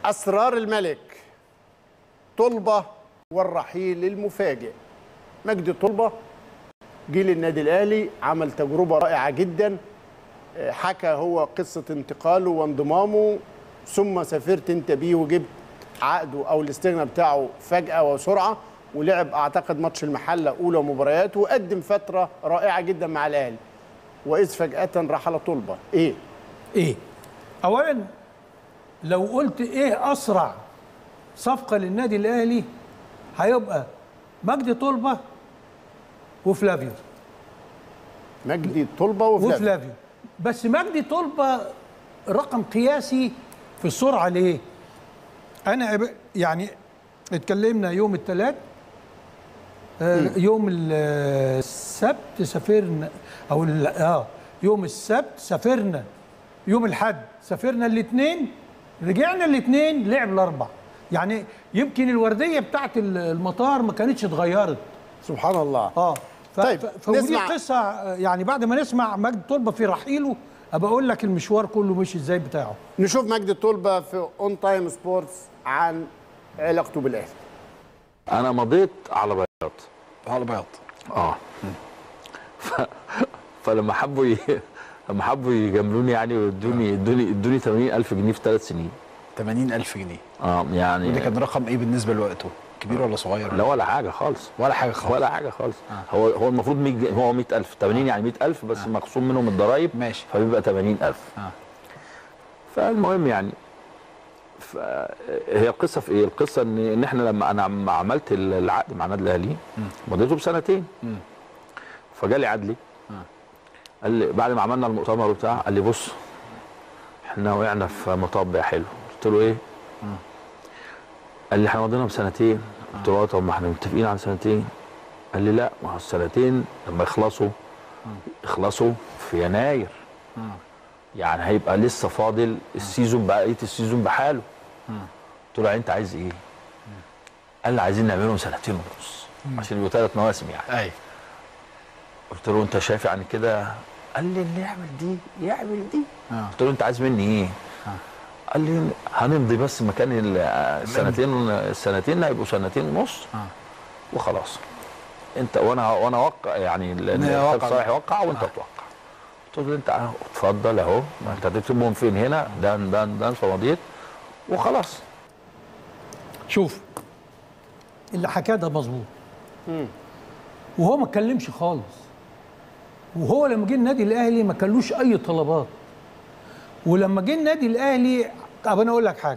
أسرار الملك طلبة والرحيل المفاجئ مجدي طلبة جيل النادي الأهلي عمل تجربة رائعة جدا آه، حكى هو قصة انتقاله وانضمامه ثم سافرت انت بيه وجبت عقده او الاستغناء بتاعه فجأة وسرعة ولعب اعتقد ماتش المحلة اولى مباريات وقدم فترة رائعة جدا مع الاهلي واذ فجأة رحل طلبة ايه ايه اولا لو قلت ايه اسرع صفقه للنادي الاهلي هيبقى مجدي طلبه وفلافيو مجدي طلبة وفلافيو وفلافيو بس مجدي طلبه رقم قياسي في السرعه ليه انا أب- يعني اتكلمنا يوم الثلاث يوم ال- السبت سافرنا او ال- اه يوم السبت سافرنا يوم الحد سافرنا الاثنين رجعنا الاثنين لعب الاربع يعني يمكن الورديه بتاعت ال- المطار ما كانتش اتغيرت سبحان الله اه ف- طيب، ف- فودي نسمع. قصه آه، يعني بعد ما نسمع مجدي طلبه في رحيله ابقى اقول لك المشوار كله مشي ازاي بتاعه نشوف مجدي طلبة في اون تايم سبورتس عن علاقته بالاهلي انا مضيت على بياض على بياض اه ف... فلما حبوا ي... لما حبوا يجاملوني يعني وادوني ادوني ادوني 80000 جنيه في ثلاث سنين 80000 جنيه اه يعني وده كان رقم ايه بالنسبه لوقته كبير ولا صغير لا ولا حاجه خالص ولا حاجه خالص ولا حاجه خالص آه. هو هو المفروض 100 جنيه- هو 100000 80 يعني 100000 بس آه. مخصوم منهم الضرايب ماشي. فبيبقى 80000 آه. فالمهم يعني ف... هي القصه في ايه؟ القصه ان ان احنا لما انا عم- عملت العقد مع النادي الاهلي مضيته بسنتين مم. فجالي عدلي قال لي بعد ما عملنا المؤتمر وبتاع قال لي بص احنا وقعنا في مطب يا حلو قلت له ايه؟ قال لي احنا مضينا بسنتين قلت له اه طب ما احنا متفقين على سنتين قال لي لا ما هو السنتين لما يخلصوا يخلصوا في يناير يعني هيبقى لسه فاضل السيزون بقيه السيزون بحاله قلت له يعني انت عايز ايه؟ قال لي عايزين نعملهم سنتين ونص عشان يبقوا ثلاث مواسم يعني ايوه قلت له انت شايف يعني كده قال لي اللي يعمل دي يعمل دي آه. قلت له انت عايز مني ايه قال لي هنمضي بس مكان ال- السنتين السنتين هيبقوا سنتين ونص آه. وخلاص انت وانا وانا اوقع يعني ال- نوقع. الخطاب صالح يوقع وانت توقع قلت له انت اهو اتفضل اهو ما انت هتكتبهم فين هنا ده ده ده فمضيت وخلاص شوف اللي حكاه ده مظبوط وهو ما اتكلمش خالص وهو لما جه النادي الاهلي ما كانلوش اي طلبات ولما جه النادي الاهلي طب انا اقول لك حاجه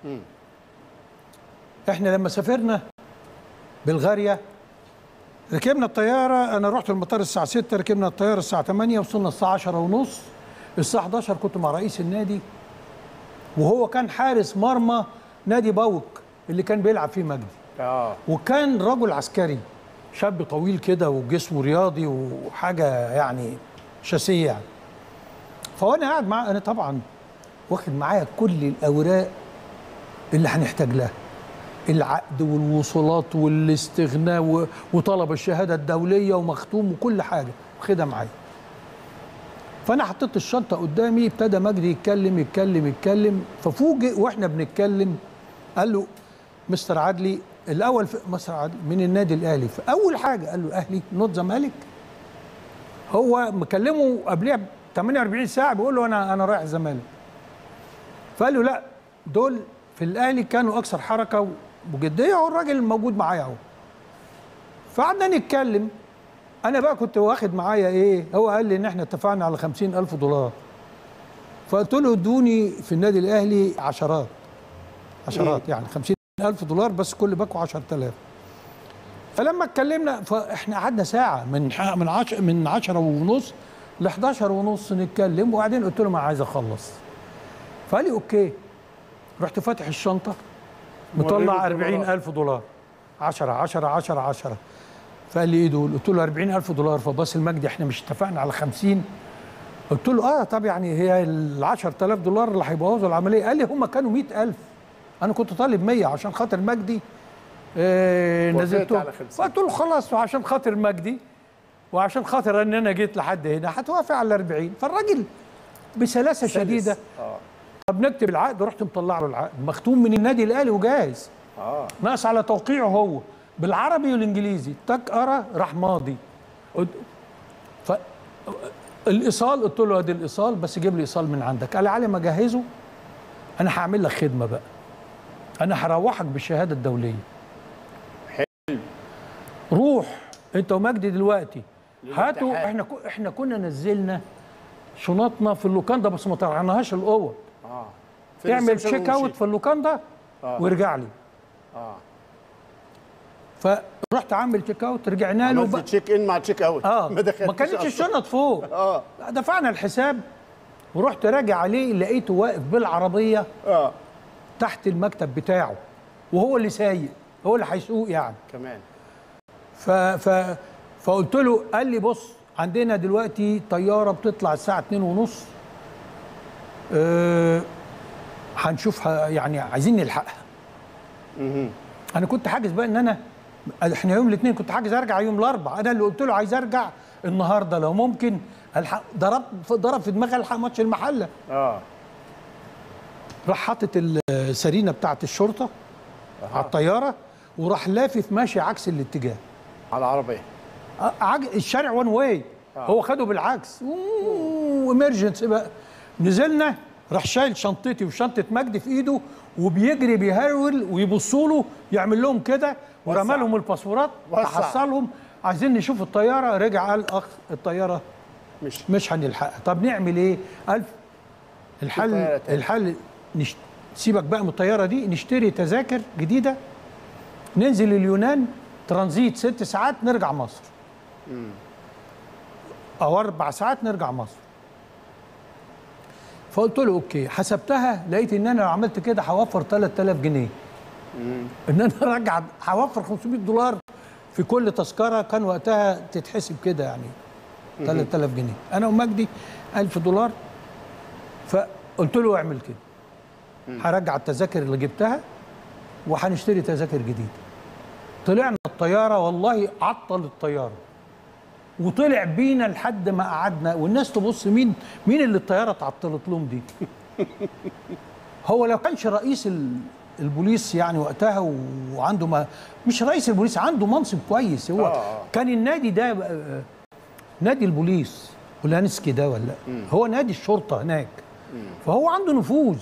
احنا لما سافرنا بلغاريا ركبنا الطياره انا رحت المطار الساعه 6 ركبنا الطياره الساعه 8 وصلنا الساعه 10 ونص الساعه 11 كنت مع رئيس النادي وهو كان حارس مرمى نادي باوك اللي كان بيلعب فيه مجدي اه وكان رجل عسكري شاب طويل كده وجسمه رياضي وحاجه يعني شاسيه يعني فوانا قاعد معاه انا طبعا واخد معايا كل الاوراق اللي هنحتاج لها العقد والوصولات والاستغناء و- وطلب الشهاده الدوليه ومختوم وكل حاجه واخدها معايا فانا حطيت الشنطه قدامي ابتدى مجدي يتكلم يتكلم يتكلم ففوجئ واحنا بنتكلم قال له مستر عدلي الاول في مستر عدلي من النادي الاهلي فاول حاجه قال له اهلي نوت زمالك هو مكلمه قبلها ب 48 ساعه بيقول له انا انا رايح الزمالك فقال له لا دول في الاهلي كانوا اكثر حركه وجديه والراجل موجود معايا اهو فقعدنا نتكلم انا بقى كنت واخد معايا ايه هو قال لي ان احنا اتفقنا على خمسين الف دولار فقلت له ادوني في النادي الاهلي عشرات عشرات يعني خمسين الف دولار بس كل باكو عشرة آلاف فلما اتكلمنا فاحنا قعدنا ساعه من ح- من عش من 10 ونص ل 11 ونص نتكلم وبعدين قلت له ما عايز اخلص فقال لي اوكي رحت فاتح الشنطه مطلع وريله 40 الف دولار 10 10 10 10 فقال لي ايه دول؟ قلت له 40 الف دولار فباص المجدي احنا مش اتفقنا على 50 قلت له اه طب يعني هي ال 10000 دولار اللي هيبوظوا العمليه قال لي هم كانوا 100000 انا كنت طالب 100 عشان خاطر مجدي آه وافقت نزلته على 50. فقلت له خلاص وعشان خاطر مجدي وعشان خاطر ان انا جيت لحد هنا هتوافق على 40 فالراجل بسلاسه شديده اه طب نكتب العقد رحت مطلع له العقد مختوم من النادي الاهلي وجاهز اه ناقص على توقيعه هو بالعربي والانجليزي تك ارى راح ماضي قلت- ف الايصال قلت له ادي الايصال بس جيب لي ايصال من عندك قال لي علي ما اجهزه انا هعمل لك خدمه بقى انا هروحك بالشهاده الدوليه حلو روح انت ومجدي دلوقتي هاتوا للاتحاد. احنا كو- احنا كنا نزلنا شنطنا في اللوكاندا بس ما طلعناهاش الاوض اه في اعمل الريسبشن تشيك اوت ومشي. في اللوكاندا آه. وارجع لي اه فرحت عامل تشيك اوت رجعنا له عملت بقى تشيك ان مع تشيك اوت اه ما دخلتش ما كانتش أصلاً. الشنط فوق اه لا، دفعنا الحساب ورحت راجع عليه لقيته واقف بالعربيه اه تحت المكتب بتاعه وهو اللي سايق هو اللي هيسوق يعني كمان ف ف فقلت له قال لي بص عندنا دلوقتي طياره بتطلع الساعه 2 ونص أه هنشوفها يعني عايزين نلحقها انا كنت حاجز بقى ان انا احنا يوم الاثنين كنت حاجز ارجع يوم الاربعاء انا اللي قلت له عايز ارجع النهارده لو ممكن الحق ضرب ضرب في دماغي الحق ماتش المحله اه راح حاطط السرينه بتاعت الشرطه على الطياره وراح لافف ماشي عكس الاتجاه على العربيه عج... الشارع وان واي هو خده بالعكس وامرجنسي بقى نزلنا راح شايل شنطتي وشنطه مجدي في ايده وبيجري بيهرول ويبصوا له يعمل لهم كده ورمى لهم الباسبورات وسع. تحصلهم عايزين نشوف الطياره رجع قال اخ الطياره مش مش هنلحقها طب نعمل ايه قال الحل طيارة تانية. الحل نش... سيبك بقى من الطياره دي نشتري تذاكر جديده ننزل اليونان ترانزيت ست ساعات نرجع مصر او اربع ساعات نرجع مصر فقلت له اوكي حسبتها لقيت ان انا لو عملت كده هوفر 3000 جنيه ان انا ارجع هوفر 500 دولار في كل تذكره كان وقتها تتحسب كده يعني 3000 جنيه انا ومجدي 1000 دولار فقلت له اعمل كده هرجع التذاكر اللي جبتها وهنشتري تذاكر جديده طلعنا الطياره والله عطل الطياره وطلع بينا لحد ما قعدنا والناس تبص مين مين اللي الطياره اتعطلت لهم دي هو لو كانش رئيس ال- البوليس يعني وقتها وعنده ما مش رئيس البوليس عنده منصب كويس هو آه. كان النادي ده آه، نادي البوليس ولانسكي ده ولا هو نادي الشرطه هناك فهو عنده نفوذ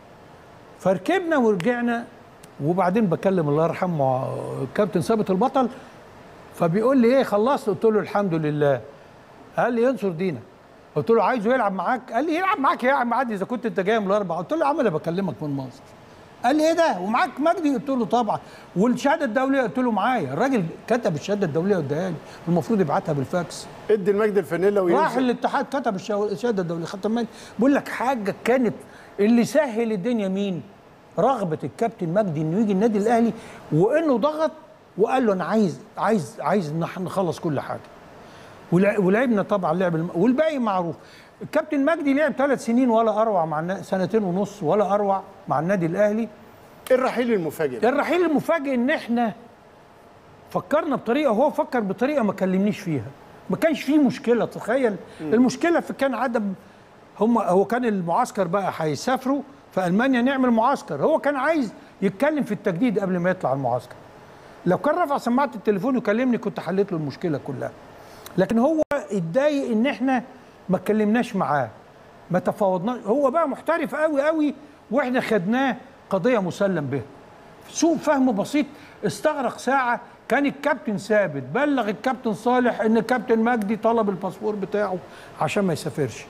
فركبنا ورجعنا وبعدين بكلم الله يرحمه الكابتن ثابت البطل فبيقول لي ايه خلصت قلت له الحمد لله قال لي ينصر دينا قلت له عايزه يلعب معاك قال لي يلعب معاك يا عم عادي اذا كنت انت جاي من الاربعه قلت له يا عم انا بكلمك من مصر قال لي ايه ده ومعاك مجدي قلت له طبعا والشهاده الدوليه قلت له معايا الراجل كتب الشهاده الدوليه واداها لي المفروض يبعتها بالفاكس ادي المجد الفانيلا راح وينزل الاتحاد كتب الشو- الشهاده الدوليه خدت مالي بقول لك حاجه كانت اللي سهل الدنيا مين؟ رغبه الكابتن مجدي انه يجي النادي الاهلي وانه ضغط وقال له انا عايز عايز عايز نح- نخلص كل حاجه ولع- ولعبنا طبعا لعب الم... والباقي معروف الكابتن مجدي لعب ثلاث سنين ولا اروع مع النا... سنتين ونص ولا اروع مع النادي الاهلي الرحيل المفاجئ ده. الرحيل المفاجئ ان احنا فكرنا بطريقه وهو فكر بطريقه ما كلمنيش فيها ما كانش فيه مشكله تخيل المشكله في كان عدم هم هو كان المعسكر بقى هيسافروا في المانيا نعمل معسكر هو كان عايز يتكلم في التجديد قبل ما يطلع المعسكر لو كان رفع سماعه التليفون وكلمني كنت حليت له المشكله كلها لكن هو اتضايق ان احنا ما اتكلمناش معاه ما تفاوضناش هو بقى محترف قوي قوي واحنا خدناه قضيه مسلم بها سوء فهم بسيط استغرق ساعة كان الكابتن ثابت بلغ الكابتن صالح ان الكابتن مجدي طلب الباسبور بتاعه عشان ما يسافرش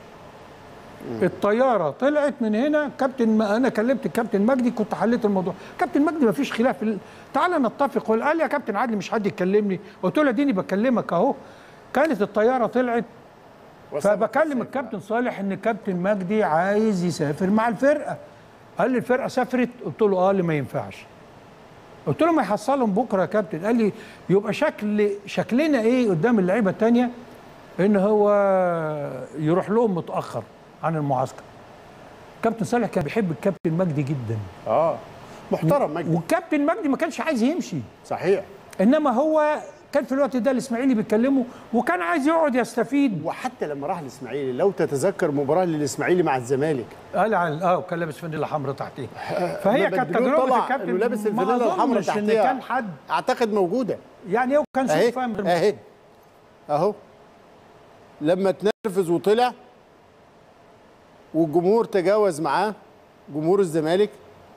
الطيارة طلعت من هنا كابتن ما انا كلمت الكابتن مجدي كنت حليت الموضوع كابتن مجدي ما فيش خلاف ال- تعالى نتفق قال قال لي يا كابتن عادل مش حد يكلمني قلت له اديني بكلمك اهو كانت الطيارة طلعت وسبق فبكلم السيف الكابتن صالح ان الكابتن مجدي عايز يسافر مع الفرقه قال لي الفرقه سافرت قلت له اه قال لي ما ينفعش قلت له ما يحصلهم بكره يا كابتن قال لي يبقى شكل شكلنا ايه قدام اللعيبه التانية ان هو يروح لهم متاخر عن المعسكر كابتن صالح كان بيحب الكابتن مجدي جدا اه محترم مجدي والكابتن مجدي ما كانش عايز يمشي صحيح انما هو كان في الوقت ده الاسماعيلي بيتكلموا وكان عايز يقعد يستفيد وحتى لما راح الاسماعيلي لو تتذكر مباراه للاسماعيلي مع الزمالك قال عن اه وكان لابس فانيلا حمراء تحتيه فهي لما كانت بدريون تجربه طلع الكابتن انه لابس ما الفانيلا الحمراء أظنش ان تحتها كان حد اعتقد موجوده يعني هو كان سوء اهي فهم غير اهي اهو لما تنرفز وطلع والجمهور تجاوز معاه جمهور الزمالك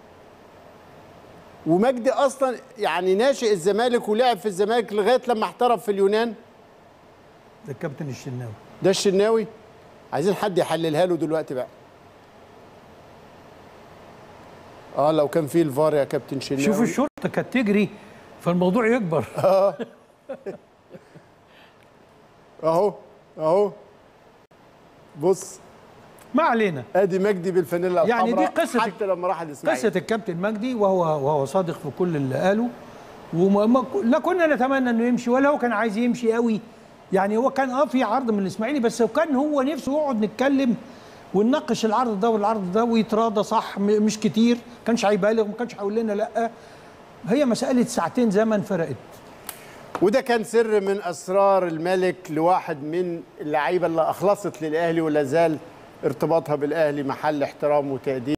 ومجدي اصلا يعني ناشئ الزمالك ولعب في الزمالك لغايه لما احترف في اليونان ده الكابتن الشناوي ده الشناوي عايزين حد يحللها له دلوقتي بقى اه لو كان في الفار يا كابتن شناوي شوف الشرطه كانت تجري فالموضوع يكبر اهو اهو بص ما علينا ادي مجدي بالفانيلا يعني دي الحمراء قصة- حتى لما راح الاسماعيلي قصه الكابتن مجدي وهو وهو صادق في كل اللي قاله وما ما- لا كنا نتمنى انه يمشي ولا هو كان عايز يمشي قوي يعني هو كان اه في عرض من الاسماعيلي بس هو كان هو نفسه يقعد نتكلم ونناقش العرض ده والعرض ده ويتراضى صح م- مش كتير كانش هيبالغ ما كانش هيقول لنا لا هي مساله ساعتين زمن فرقت وده كان سر من اسرار الملك لواحد من اللعيبه اللي اخلصت للاهلي ولا زال ارتباطها بالاهلي محل احترام وتقدير